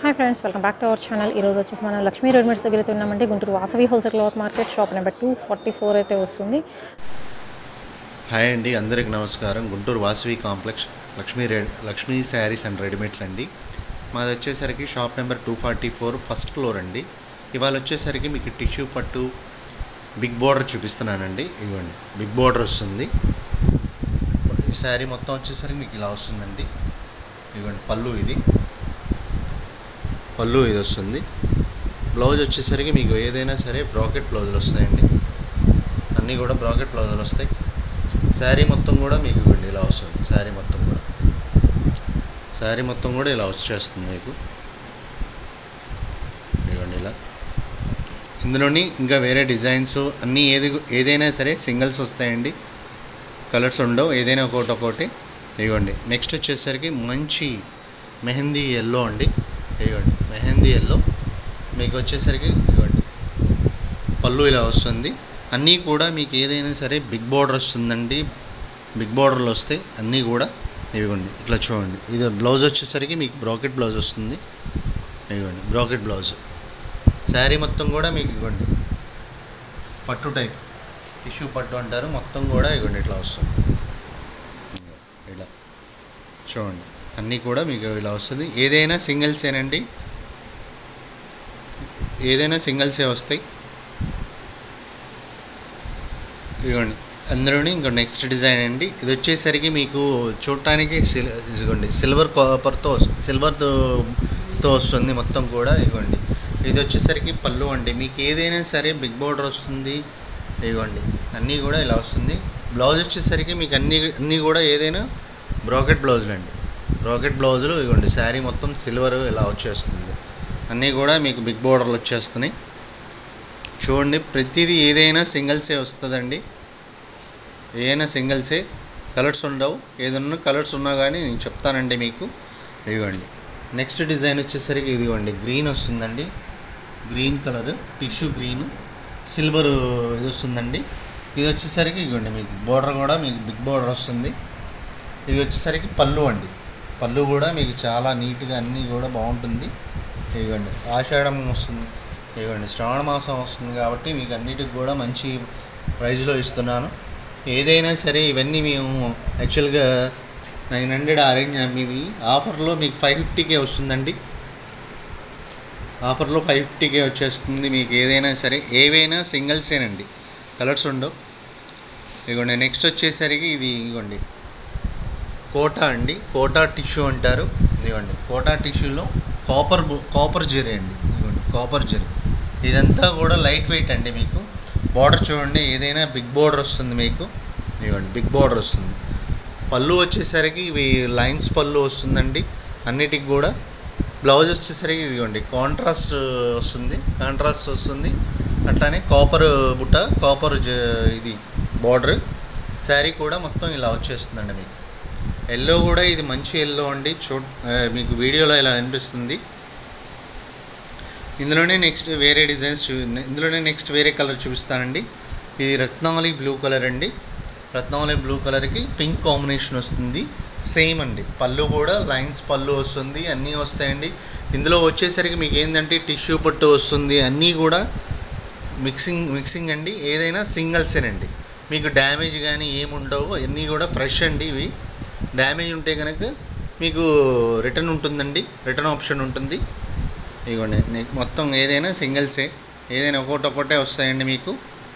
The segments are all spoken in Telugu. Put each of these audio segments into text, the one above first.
hi friends welcome back to our channel ఈరోజు వచ్చేసి మనం లక్ష్మీ రెడీమేడ్స్ దగ్గర అయితే ఉన్నామంటే Guntur Vasavi wholesale cloth market shop number two forty four అయితే వస్తుంది హాయ్ అండి అందరికి నమస్కారం గుంటూరు వాసవి కాంప్లెక్స్ లక్ష్మీ రె లక్ష్మీ శారీస్ అండ్ రెడీమేడ్స్ అండి మాది వచ్చేసరికి shop number two forty four first floor అండి ఇవాళ వచ్చేసరికి మీకు టిష్యూ పట్టు బిగ్ బోర్డర్ చూపిస్తున్నానండి ఇవ్వండి బిగ్ బోర్డర్ వస్తుంది ఈ శారీ మొత్తం వచ్చేసరికి మీకు ఇలా వస్తుందండి ఇవ్వండి పళ్ళు ఇది పళ్ళు ఇది వస్తుంది బ్లౌజ్ వచ్చేసరికి మీకు ఏదైనా సరే బ్రాకెట్ బ్లౌజులు వస్తాయండి అన్నీ కూడా బ్రాకెట్ బ్లౌజులు వస్తాయి శారీ మొత్తం కూడా మీకు ఇవ్వండి ఇలా వస్తుంది శారీ మొత్తం కూడా శారీ మొత్తం కూడా ఇలా వచ్చేస్తుంది మీకు ఇవ్వండి ఇలా ఇందులోని ఇంకా వేరే డిజైన్స్ అన్నీ ఏది ఏదైనా సరే సింగిల్స్ వస్తాయండి కలర్స్ ఉండవు ఏదైనా ఒకటి ఒకటి ఇవ్వండి నెక్స్ట్ వచ్చేసరికి మంచి మెహందీ ఎల్లో అండి ఇవ్వండి మెహందీ ఎల్లో మీకు వచ్చేసరికి ఇవ్వండి పళ్ళు ఇలా వస్తుంది అన్నీ కూడా మీకు ఏదైనా సరే బిగ్ బార్డర్ వస్తుందండి బిగ్ బార్డర్లు వస్తాయి అన్నీ కూడా ఇవ్వండి ఇట్లా చూడండి ఇది బ్లౌజ్ వచ్చేసరికి మీకు బ్రాకెట్ బ్లౌజ్ వస్తుంది ఇవ్వండి బ్రాకెట్ బ్లౌజ్ శారీ మొత్తం కూడా మీకు ఇవ్వండి పట్టు టైప్ టిష్యూ పట్టు అంటారు మొత్తం కూడా ఇవ్వండి ఇట్లా వస్తుంది ఇలా చూడండి అన్నీ కూడా మీకు ఇలా వస్తుంది ఏదైనా సింగిల్సేనండి ఏదైనా సింగిల్సే వస్తాయి ఇదిగోండి అందులోని ఇంకో నెక్స్ట్ డిజైన్ అండి ఇది వచ్చేసరికి మీకు చూడటానికి సిల్ ఇదిగోండి సిల్వర్ కాపర్తో సిల్వర్తో తో వస్తుంది మొత్తం కూడా ఇదిగోండి ఇది వచ్చేసరికి పళ్ళు అండి మీకు ఏదైనా సరే బిగ్ బోర్డర్ వస్తుంది ఇదిగోండి అన్నీ కూడా ఇలా వస్తుంది బ్లౌజ్ వచ్చేసరికి మీకు అన్నీ అన్నీ కూడా ఏదైనా బ్రాకెట్ బ్లౌజులు అండి బ్రాకెట్ బ్లౌజులు ఇదిగోండి శారీ మొత్తం సిల్వర్ ఇలా వచ్చేస్తుంది అన్నీ కూడా మీకు బిగ్ బోర్డర్లు వచ్చేస్తున్నాయి చూడండి ప్రతిదీ ఏదైనా సింగిల్సే వస్తుందండి ఏదైనా సింగిల్సే కలర్స్ ఉండవు ఏదన్నా కలర్స్ ఉన్నా కానీ నేను చెప్తానండి మీకు ఇదిగోండి నెక్స్ట్ డిజైన్ వచ్చేసరికి ఇదిగోండి గ్రీన్ వస్తుందండి green colour tissue green silver ఇది వస్తుందండి ఇది వచ్చేసరికి ఇదిగోండి మీకు బోర్డర్ కూడా మీకు బిగ్ బోర్డర్ వస్తుంది ఇది వచ్చేసరికి పళ్ళు అండి పళ్ళు కూడా మీకు చాలా నీట్గా అన్నీ కూడా బాగుంటుంది ఇదిగోండి ఆషాఢం వస్తుంది ఇదిగోండి శ్రావణ మాసం వస్తుంది కాబట్టి మీకు అన్నిటికి కూడా మంచి ప్రైజ్లో ఇస్తున్నాను ఏదైనా సరే ఇవన్నీ మేము యాక్చువల్గా నైన్ హండ్రెడ్ అరేంజ్ ఇవి ఆఫర్లో మీకు ఫైవ్ ఫిఫ్టీకే వస్తుందండి ఆఫర్లో ఫైవ్ ఫిఫ్టీకే వచ్చేస్తుంది మీకు ఏదైనా సరే ఏవైనా సింగిల్సేనండి కలర్స్ ఉండవు ఇదిగోండి నెక్స్ట్ వచ్చేసరికి ఇది ఇదిగోండి కోటా అండి కోటా టిష్యూ అంటారు ఇదిగోండి కోటా టిష్యూలో కాపర్ కాపర్ జెరీ అండి ఇదిగోండి కాపర్ జెరీ ఇదంతా కూడా లైట్ వెయిట్ అండి మీకు బార్డర్ చూడండి ఏదైనా బిగ్ బార్డర్ వస్తుంది మీకు ఇదిగోండి బిగ్ బార్డర్ వస్తుంది పళ్ళు వచ్చేసరికి ఇవి లైన్స్ పళ్ళు వస్తుందండి అన్నిటికి కూడా బ్లౌజ్ వచ్చేసరికి ఇదిగోండి కాంట్రాస్ట్ వస్తుంది కాంట్రాస్ట్ వస్తుంది అట్లానే కాపర్ బుట్ట కాపర్ ఇది బార్డర్ శారీ కూడా మొత్తం ఇలా వచ్చేస్తుందండి మీకు ఎల్లో కూడా ఇది మంచి ఎల్లో అండి చూ మీకు వీడియోలో ఇలా అనిపిస్తుంది ఇందులోనే నెక్స్ట్ వేరే డిజైన్స్ చూ ఇందులోనే నెక్స్ట్ వేరే కలర్ చూపిస్తానండి ఇది రత్నావళి బ్లూ కలర్ అండి రత్నావళి బ్లూ కలర్కి పింక్ కాంబినేషన్ వస్తుంది సేమ్ అండి పళ్ళు కూడా లైన్స్ పళ్ళు వస్తుంది అన్నీ వస్తాయండి ఇందులో వచ్చేసరికి మీకు ఏంటంటే టిష్యూ పట్టు వస్తుంది అన్నీ కూడా మిక్సింగ్ మిక్సింగ్ అండి ఏదైనా సింగిల్సేనండి మీకు డ్యామేజ్ కానీ ఏముండవు అన్నీ కూడా ఫ్రెష్ అండి ఇవి డ్యామేజ్ ఉంటే కనుక మీకు రిటర్న్ ఉంటుందండి రిటర్న్ ఆప్షన్ ఉంటుంది ఇదిగోండి నీకు మొత్తం ఏదైనా సింగిల్సే ఏదైనా ఒకటి ఒకటే వస్తాయండి మీకు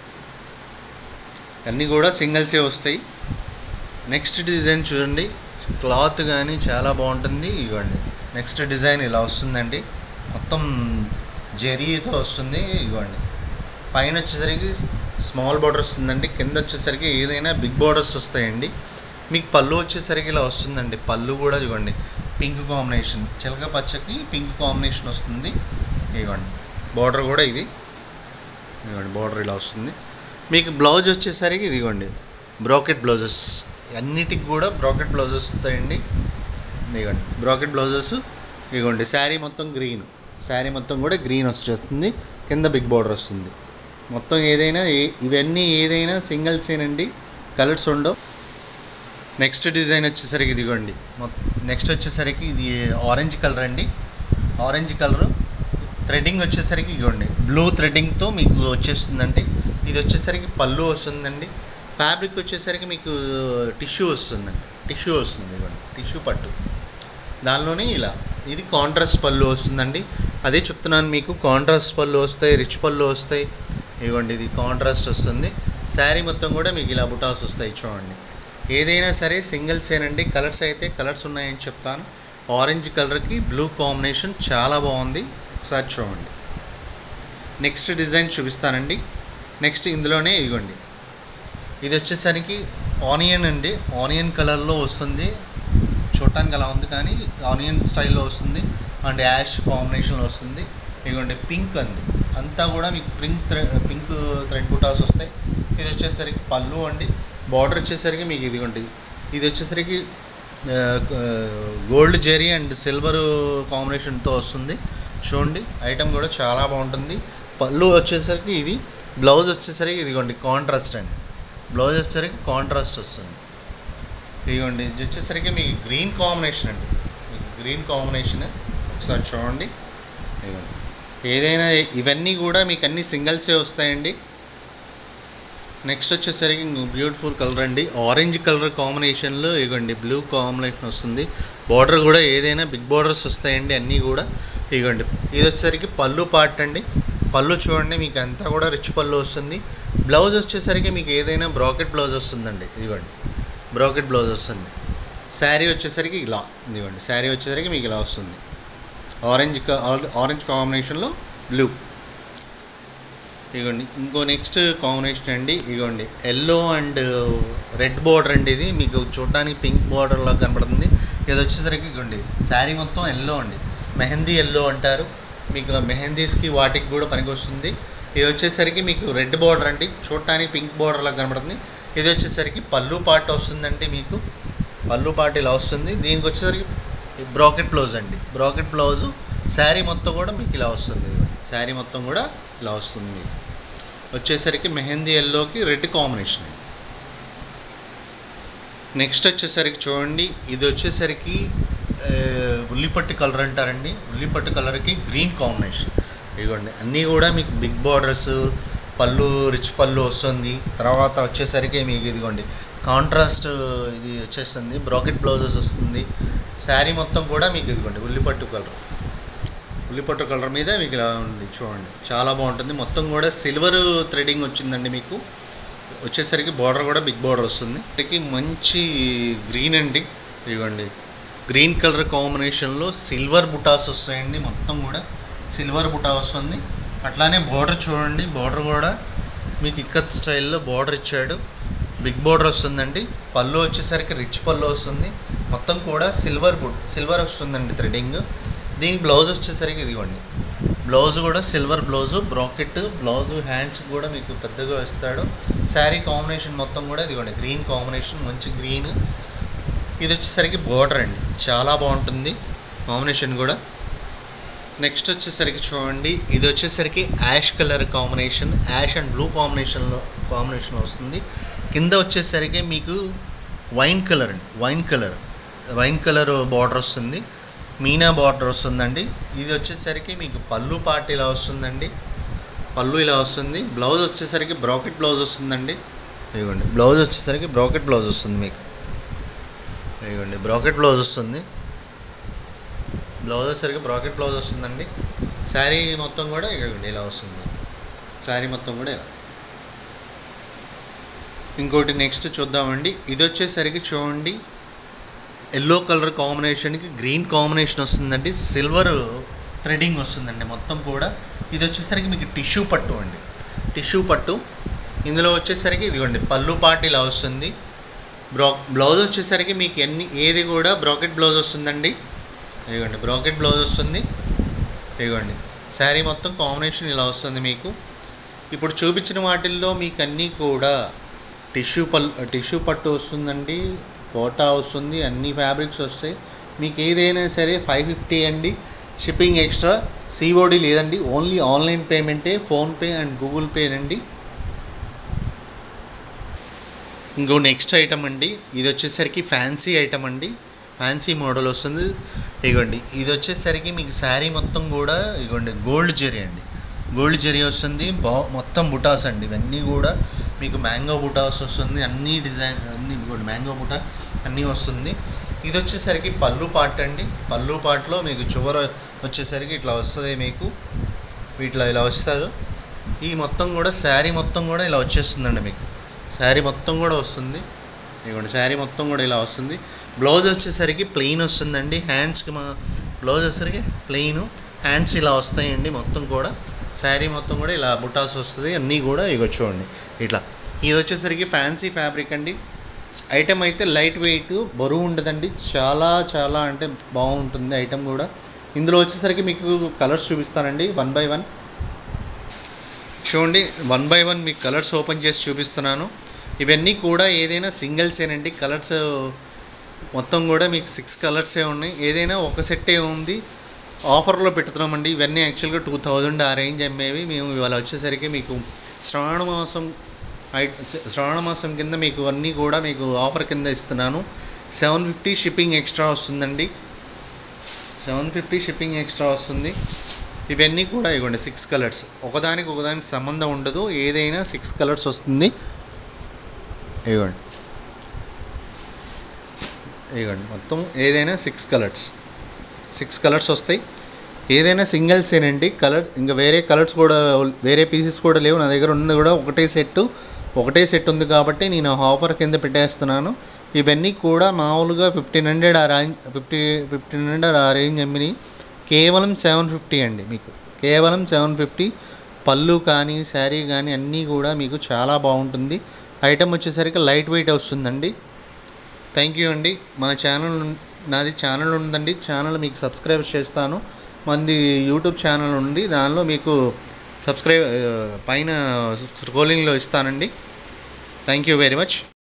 అన్నీ కూడా సింగిల్సే వస్తాయి నెక్స్ట్ డిజైన్ చూడండి క్లాత్ కానీ చాలా బాగుంటుంది ఇవ్వండి నెక్స్ట్ డిజైన్ ఇలా వస్తుందండి మొత్తం జరీతో వస్తుంది ఇవ్వండి పైన వచ్చేసరికి స్మాల్ బార్డర్ వస్తుందండి కింద వచ్చేసరికి ఏదైనా బిగ్ బార్డర్స్ వస్తాయండి మీకు పళ్ళు వచ్చేసరికి ఇలా వస్తుందండి పళ్ళు కూడా ఇవ్వండి పింక్ కాంబినేషన్ చిలక పచ్చకి పింక్ కాంబినేషన్ వస్తుంది ఇవ్వండి బార్డర్ కూడా ఇది ఇవ్వండి బార్డర్ ఇలా వస్తుంది మీకు బ్లౌజ్ వచ్చేసరికి ఇదిగోండి బ్రాకెట్ బ్లౌజెస్ అన్నిటికి కూడా బ్రాకెట్ బ్లౌజెస్ వస్తాయండి ఇదిగోండి బ్రాకెట్ బ్లౌజెస్ ఇదిగోండి శారీ మొత్తం గ్రీన్ శారీ మొత్తం కూడా గ్రీన్ వచ్చేస్తుంది కింద బిగ్ బార్డర్ వస్తుంది మొత్తం ఏదైనా ఏ- ఇవన్నీ ఏదైనా సింగిల్సేనండి కలర్స్ ఉండవు నెక్స్ట్ డిజైన్ వచ్చేసరికి ఇదిగోండి నెక్స్ట్ వచ్చేసరికి ఇది ఆరెంజ్ కలర్ అండి ఆరెంజ్ కలర్ థ్రెడ్డింగ్ వచ్చేసరికి ఇవ్వండి బ్లూ థ్రెడ్డింగ్తో మీకు వచ్చేస్తుందండి ఇది వచ్చేసరికి పళ్ళు వస్తుందండి ఫ్యాబ్రిక్ వచ్చేసరికి మీకు టిష్యూ వస్తుందండి టిష్యూ వస్తుంది ఇవ్వండి టిష్యూ పట్టు దానిలోనే ఇలా ఇది కాంట్రాస్ట్ పళ్ళు వస్తుందండి అదే చెప్తున్నాను మీకు కాంట్రాస్ట్ పళ్ళు వస్తాయి రిచ్ పళ్ళు వస్తాయి ఇవ్వండి ఇది కాంట్రాస్ట్ వస్తుంది శారీ మొత్తం కూడా మీకు ఇలా బుటాస్ వస్తాయి చూడండి ఏదైనా సరే సింగిల్స్ ఏనండి కలర్స్ అయితే కలర్స్ ఉన్నాయని చెప్తాను ఆరెంజ్ కలర్కి బ్లూ కాంబినేషన్ చాలా బాగుంది ఒకసారి చూడండి నెక్స్ట్ డిజైన్ చూపిస్తానండి నెక్స్ట్ ఇందులోనే ఇదిగోండి ఇది వచ్చేసరికి ఆనియన్ అండి ఆనియన్ కలర్లో వస్తుంది చూడటానికి అలా ఉంది కానీ ఆనియన్ స్టైల్లో వస్తుంది అండ్ యాష్ కాంబినేషన్లో వస్తుంది ఇదిగోండి పింక్ అండి అంతా కూడా మీకు పింక్ థ్రె పింక్ థ్రెడ్ బుటాస్ వస్తాయి ఇది వచ్చేసరికి పళ్ళు అండి బార్డర్ వచ్చేసరికి మీకు ఇదిగోండి ఇది వచ్చేసరికి గోల్డ్ జెరీ అండ్ సిల్వర్ కాంబినేషన్తో వస్తుంది చూడండి ఐటమ్ కూడా చాలా బాగుంటుంది పళ్ళు వచ్చేసరికి ఇది బ్లౌజ్ వచ్చేసరికి ఇదిగోండి కాంట్రాస్ట్ అండి బ్లౌజ్ వచ్చేసరికి కాంట్రాస్ట్ వస్తుంది ఇదిగోండి ఇది వచ్చేసరికి మీకు గ్రీన్ కాంబినేషన్ అండి మీకు గ్రీన్ కాంబినేషన్ ఒకసారి చూడండి ఇదిగోండి ఏదైనా ఇవన్నీ కూడా మీకు అన్ని సింగిల్సే వస్తాయండి నెక్స్ట్ వచ్చేసరికి బ్యూటిఫుల్ కలర్ అండి ఆరెంజ్ కలర్ కాంబినేషన్లో ఇగోండి బ్లూ కాంబినేషన్ వస్తుంది బార్డర్ కూడా ఏదైనా బిగ్ బార్డర్స్ వస్తాయండి అన్నీ కూడా ఇగోండి ఇది వచ్చేసరికి పళ్ళు పార్ట్ అండి పళ్ళు చూడండి మీకు అంతా కూడా రిచ్ పళ్ళు వస్తుంది బ్లౌజ్ వచ్చేసరికి మీకు ఏదైనా బ్రాకెట్ బ్లౌజ్ వస్తుందండి ఇదిగోండి బ్రాకెట్ బ్లౌజ్ వస్తుంది శారీ వచ్చేసరికి ఇలా ఇదిగోండి శారీ వచ్చేసరికి మీకు ఇలా వస్తుంది ఆరెంజ్ ఆరెంజ్ కాంబినేషన్లో బ్లూ ఇగోండి ఇంకో నెక్స్ట్ కాంబినేషన్ అండి ఇగోండి ఎల్లో అండ్ రెడ్ బార్డర్ అండి ఇది మీకు చూడడానికి పింక్ బార్డర్లో కనపడుతుంది ఇది వచ్చేసరికి ఇగోండి శారీ మొత్తం ఎల్లో అండి మెహందీ ఎల్లో అంటారు మీకు మెహందీస్కి వాటికి కూడా పనికొస్తుంది ఇది వచ్చేసరికి మీకు రెడ్ బార్డర్ అండి చూడటానికి పింక్ బార్డర్లా కనబడుతుంది ఇది వచ్చేసరికి పళ్ళు పార్ట్ వస్తుందండి మీకు పళ్ళు పార్ట్ ఇలా వస్తుంది దీనికి వచ్చేసరికి బ్రాకెట్ బ్లౌజ్ అండి బ్రాకెట్ బ్లౌజు శారీ మొత్తం కూడా మీకు ఇలా వస్తుంది శారీ మొత్తం కూడా ఇలా వస్తుంది మీకు వచ్చేసరికి మెహందీ ఎల్లోకి రెడ్ కాంబినేషన్ నెక్స్ట్ వచ్చేసరికి చూడండి ఇది వచ్చేసరికి ఆ, ఉల్లిపట్టు కలర్ అంటారండి ఉల్లిపట్టు కలర్కి గ్రీన్ కాంబినేషన్ ఇదిగోండి అన్నీ కూడా మీకు బిగ్ బార్డర్స్ పళ్ళు రిచ్ పళ్ళు వస్తుంది తర్వాత వచ్చేసరికి మీకు ఇదిగోండి కాంట్రాస్ట్ ఇది వచ్చేస్తుంది బ్రాకెట్ బ్లౌజెస్ వస్తుంది శారీ మొత్తం కూడా మీకు ఇదిగోండి ఉల్లిపట్టు కలర్ ఉల్లిపట్టు కలర్ మీద మీకు ఇలా ఉంది చూడండి చాలా బాగుంటుంది మొత్తం కూడా సిల్వర్ థ్రెడింగ్ వచ్చిందండి మీకు వచ్చేసరికి బార్డర్ కూడా బిగ్ బార్డర్ వస్తుంది ఇక్కడికి మంచి గ్రీన్ అండి ఇదిగోండి గ్రీన్ కలర్ కాంబినేషన్లో సిల్వర్ బుటాస్ వస్తాయండి మొత్తం కూడా సిల్వర్ బుటా వస్తుంది అట్లానే బార్డర్ చూడండి బార్డర్ కూడా మీకు ఇక్కత్ స్టైల్లో బార్డర్ ఇచ్చాడు బిగ్ బార్డర్ వస్తుందండి పళ్ళు వచ్చేసరికి రిచ్ పళ్ళు వస్తుంది మొత్తం కూడా సిల్వర్ బుట్ సిల్వర్ వస్తుందండి థ్రెడింగ్ దీని బ్లౌజ్ వచ్చేసరికి ఇదిగోండి బ్లౌజ్ కూడా silver blouse bracket blouse hands కూడా మీకు పెద్దగా ఇస్తాడు శారీ కాంబినేషన్ మొత్తం కూడా ఇదిగోండి గ్రీన్ కాంబినేషన్ మంచి గ్రీన్ ఇది వచ్చేసరికి బోర్డర్ అండి చాలా బాగుంటుంది కాంబినేషన్ కూడా నెక్స్ట్ వచ్చేసరికి చూడండి ఇది వచ్చేసరికి ash colour combination ash and blue కాంబినేషన్లో కాంబినేషన్ వస్తుంది కింద వచ్చేసరికి మీకు వైన్ కలర్ అండి wine colour wine colour border వస్తుంది మీనా బార్డర్ వస్తుందండి ఇది వచ్చేసరికి మీకు పళ్ళు పార్ట్ ఇలా వస్తుందండి పళ్ళు ఇలా వస్తుంది బ్లౌజ్ వచ్చేసరికి బ్రాకెట్ బ్లౌజ్ వస్తుందండి ఇదిగోండి బ్లౌజ్ వచ్చేసరికి బ్రాకెట్ బ్లౌజ్ వస్తుంది మీకు ఇదిగోండి బ్రాకెట్ బ్లౌజ్ వస్తుంది బ్లౌజ్ వచ్చేసరికి బ్రాకెట్ బ్లౌజ్ వస్తుందండి శారీ మొత్తం కూడా ఇదిగోండి ఇలా వస్తుంది శారీ మొత్తం కూడా ఇలా ఇంకోటి నెక్స్ట్ చూద్దామండి ఇది వచ్చేసరికి చూడండి ఎల్లో కలర్ కాంబినేషన్కి గ్రీన్ కాంబినేషన్ వస్తుందండి సిల్వర్ థ్రెడింగ్ వస్తుందండి మొత్తం కూడా ఇది వచ్చేసరికి మీకు టిష్యూ పట్టు అండి టిష్యూ పట్టు ఇందులో వచ్చేసరికి ఇదిగోండి పళ్ళు పాటు ఇలా వస్తుంది బ్రా బ్లౌజ్ వచ్చేసరికి మీకు ఎన్ని ఏది కూడా బ్రాకెట్ బ్లౌజ్ వస్తుందండి ఇదిగోండి బ్రాకెట్ బ్లౌజ్ వస్తుంది ఇదిగోండి శారీ మొత్తం కాంబినేషన్ ఇలా వస్తుంది మీకు ఇప్పుడు చూపించిన వాటిల్లో మీకు అన్నీ కూడా టిష్యూ పల్ టిష్యూ పట్టు వస్తుందండి కోటా వస్తుంది అన్ని ఫ్యాబ్రిక్స్ వస్తాయి మీకు ఏదైనా సరే ఫైవ్ ఫిఫ్టీ అండి షిప్పింగ్ ఎక్స్ట్రా సిఓడి లేదండి ఓన్లీ ఆన్లైన్ పేమెంటే ఫోన్పే అండ్ గూగుల్ పే అండి ఇంకో నెక్స్ట్ ఐటమ్ అండి ఇది వచ్చేసరికి ఫ్యాన్సీ ఐటమ్ అండి ఫ్యాన్సీ మోడల్ వస్తుంది ఇగోండి ఇది వచ్చేసరికి మీకు శారీ మొత్తం కూడా ఇగోండి గోల్డ్ జెరీ అండి గోల్డ్ జెరీ వస్తుంది బా మొత్తం బుటాస్ అండి ఇవన్నీ కూడా మీకు మ్యాంగో బుటాస్ వస్తుంది అన్ని డిజైన్ అన్ని ఇగోండి మ్యాంగో బుటా అన్నీ వస్తుంది ఇది వచ్చేసరికి పళ్ళు పార్ట్ అండి పళ్ళు పార్ట్లో మీకు చివర వచ్చేసరికి ఇట్లా వస్తుంది మీకు వీటిలో ఇలా వస్తారు ఈ మొత్తం కూడా శారీ మొత్తం కూడా ఇలా వచ్చేస్తుందండి మీకు శారీ మొత్తం కూడా వస్తుంది ఇదిగోండి శారీ మొత్తం కూడా ఇలా వస్తుంది బ్లౌజ్ వచ్చేసరికి ప్లెయిన్ వస్తుందండి హ్యాండ్స్కి మా బ్లౌజ్ వచ్చేసరికి ప్లెయిన్ హ్యాండ్స్ ఇలా వస్తాయండి మొత్తం కూడా శారీ మొత్తం కూడా ఇలా బుటాస్ వస్తుంది అన్నీ కూడా ఇగో చూడండి ఇట్లా ఇది వచ్చేసరికి ఫ్యాన్సీ ఫ్యాబ్రిక్ అండి ఐటెం అయితే లైట్ వెయిట్ బరువు ఉండదండి చాలా చాలా అంటే బాగుంటుంది ఐటెం కూడా ఇందులో వచ్చేసరికి మీకు కలర్స్ చూపిస్తానండి వన్ బై వన్ చూడండి వన్ బై వన్ మీకు కలర్స్ ఓపెన్ చేసి చూపిస్తున్నాను ఇవన్నీ కూడా ఏదైనా సింగిల్సేనండి కలర్స్ మొత్తం కూడా మీకు సిక్స్ కలర్సే ఉన్నాయి ఏదైనా ఒక సెట్టే ఉంది ఆఫర్లో పెడుతున్నామండి ఇవన్నీ యాక్చువల్గా టూ థౌజండ్ ఆ రేంజ్ అమ్మేవి మేము ఇవాళ వచ్చేసరికి మీకు శ్రావణ మాసం ఐ- శ్రావణ మాసం కింద మీకు అన్నీ కూడా మీకు ఆఫర్ కింద ఇస్తున్నాను సెవెన్ ఫిఫ్టీ షిప్పింగ్ ఎక్స్ట్రా వస్తుందండి సెవెన్ ఫిఫ్టీ షిప్పింగ్ ఎక్స్ట్రా వస్తుంది ఇవన్నీ కూడా ఇవ్వండి సిక్స్ కలర్స్ ఒకదానికి ఒకదానికి సంబంధం ఉండదు ఏదైనా సిక్స్ కలర్స్ వస్తుంది ఇవ్వండి ఇవ్వండి మొత్తం ఏదైనా సిక్స్ కలర్స్ సిక్స్ కలర్స్ వస్తాయి ఏదైనా సింగిల్సేనండి కలర్ ఇంకా వేరే కలర్స్ కూడా వేరే పీసెస్ కూడా లేవు నా దగ్గర ఉన్నది కూడా ఒకటే సెట్ ఒకటే సెట్ ఉంది కాబట్టి నేను ఆఫర్ కింద పెట్టేస్తున్నాను ఇవన్నీ కూడా మామూలుగా ఫిఫ్టీన్ హండ్రెడ్ ఆ రేంజ్ ఫిఫ్టీ ఫిఫ్టీన్ హండ్రెడ్ ఆ రేంజ్ అమ్మిని కేవలం సెవెన్ ఫిఫ్టీ అండి మీకు కేవలం సెవెన్ ఫిఫ్టీ పళ్ళు కానీ శారీ కానీ అన్నీ కూడా మీకు చాలా బాగుంటుంది ఐటమ్ వచ్చేసరికి లైట్ వెయిట్ వస్తుందండి థ్యాంక్ యూ అండి మా ఛానల్ ఉన్- నాది ఛానల్ ఉందండి ఛానల్ మీకు సబ్స్క్రైబ్ చేస్తాను మంది యూట్యూబ్ ఛానల్ ఉంది దానిలో మీకు సబ్స్క్రైబ్ ఆ, పైన స్క్రోలింగ్లో ఇస్తానండి థ్యాంక్ యూ వెరీ మచ్